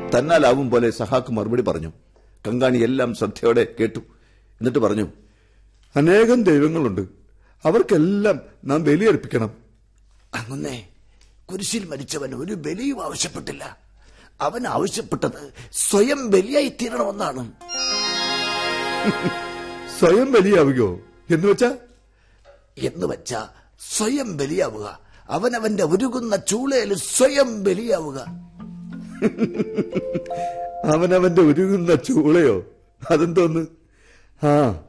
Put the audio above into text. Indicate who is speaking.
Speaker 1: തന്നാലാവും പോലെ സഹാക്ക് മറുപടി പറഞ്ഞു കങ്കാണി എല്ലാം ശ്രദ്ധയോടെ കേട്ടു എന്നിട്ട് പറഞ്ഞു
Speaker 2: അനേകം ദൈവങ്ങളുണ്ട് അവർക്കെല്ലാം നാം ബലിയർപ്പിക്കണം
Speaker 3: അങ്ങുന്നേ കുരിശിൽ മരിച്ചവൻ ഒരു ബലിയും ആവശ്യപ്പെട്ടില്ല അവൻ ആവശ്യപ്പെട്ടത് സ്വയം ബലിയായി തീരണമെന്നാണ്
Speaker 2: സ്വയം ബലിയാവുകയോ എന്ന് വെച്ചാ
Speaker 3: എന്ന് വെച്ച സ്വയം ബലിയാവുക അവനവന്റെ ഉരുകുന്ന ചൂളയിൽ സ്വയം ബലിയാവുക
Speaker 2: അവനവന്റെ ഉരുകുന്ന ചൂളയോ അതെന്തോന്ന് ആ